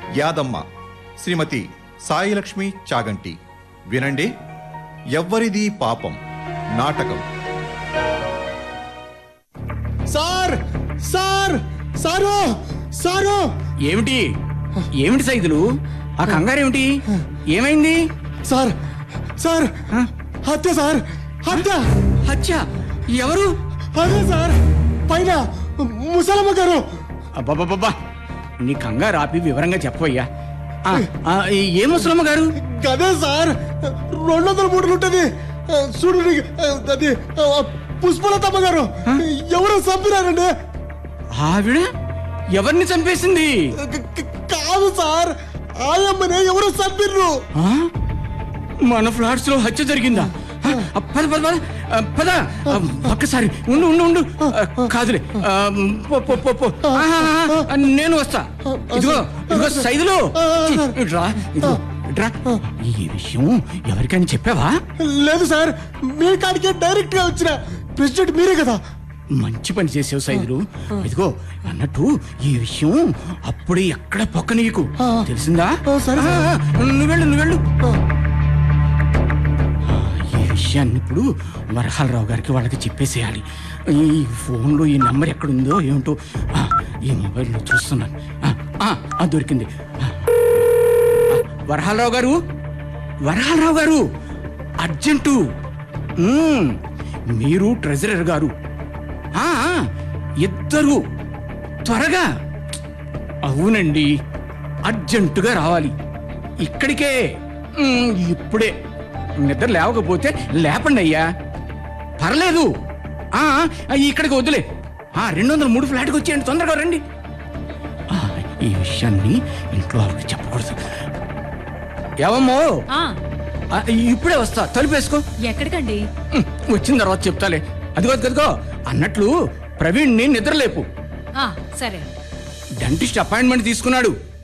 యాదమ్మ శ్రీమతి సాయిలక్ష్మి చాగంటి వినండి ఎవ్వరిది పాపం నాటకం సార్ సార్ సారు సారు ఏమిటి ఏమిటి సైదులు ఆ కంగారు ఏమిటి ఏమైంది సార్ సార్ హత్య సార్ హత్య హత్య ఎవరు అదే సార్ పైన ముసలమ్మ గారు అబ్బబ్బబ్బా నీ కంగారు ఆపి వివరంగా చెప్పవయ్యా ఆ, ఆ, ఏ ముసలమ్మ గారు గదే సార్ రెండు వందల మూటలు ఉంటుంది చూడు నీకు, అది పుష్పలతమ్మ గారు ఎవరో చంపినారండి ఆవిడ ఎవరిని చంపేసింది క- క- కాదు సార్ ఆయమ్మనే ఎవరో చంపిర్రు ఆ? మన ఫ్లాట్స్ లో హత్య జరిగిందా ఆ, పద పద పద ఆ, పద ఆ, ఒక్కసారి ఉండు ఉండు ఉండు ఆ, కాదులే ఆ, పో, పో, పో, పో. ఆహా, ఆహా, నేను వస్తా ఇదిగో ఇదిగో సైదులు ఇట్రా ఇదిగో ఇట్రా ఈ విషయం ఎవరికైనా చెప్పావా లేదు సార్ మీ కాడికే డైరెక్ట్ గా వచ్చిన ప్రెసిడెంట్ మీరే కదా మంచి పని చేసావు సైదులు ఇదిగో అన్నట్టు ఈ విషయం అప్పుడే ఎక్కడ పొక్క నీకు తెలిసిందా ఆ, సరే, సరే. ఆ, ఆ, నువ్వెళ్ళు నువ్వెళ్ళు ఆ, ఈ విషయాన్ని ఇప్పుడు వరహాలరావు గారికి వాళ్ళకి చెప్పేసేయాలి ఈ ఫోన్లో ఈ నెంబర్ ఎక్కడుందో ఏమిటో ఆ, ఈ మొబైల్లో చూస్తున్నాను ఆ, ఆ, ఆ, దొరికింది ఆ, ఆ, వరహాలరావు గారు వరహాలరావు గారు అర్జెంటు మ్మ్, మీరు ట్రెజరర్ గారు ఆ, ఆ, ఇద్దరు త్వరగా అవునండి అర్జెంటుగా రావాలి ఇక్కడికే మ్మ్, ఇప్పుడే నిద్ర లేవకపోతే లేపండి అయ్యా పర్లేదు ఆ, ఆ, ఇక్కడికి వద్దులే ఆ, రెండు వందల మూడు ఫ్లాట్కి వచ్చేయండి తొందరగా రండి ఆ, ఈ విషయాన్ని ఇంట్లో ఆవిడకి చెప్పకూడదు ఏవమ్మో ఆ ఆ, ఇప్పుడే వస్తా తలుపేసుకో ఎక్కడికండి ఉమ్, వచ్చిన తర్వాత చెప్తాలే అదిగో అదిగో అన్నట్లు ప్రవీణ్ని నిద్రలేపు ఆ సరే డెంటిస్ట్ అపాయింట్మెంట్ తీసుకున్నాడు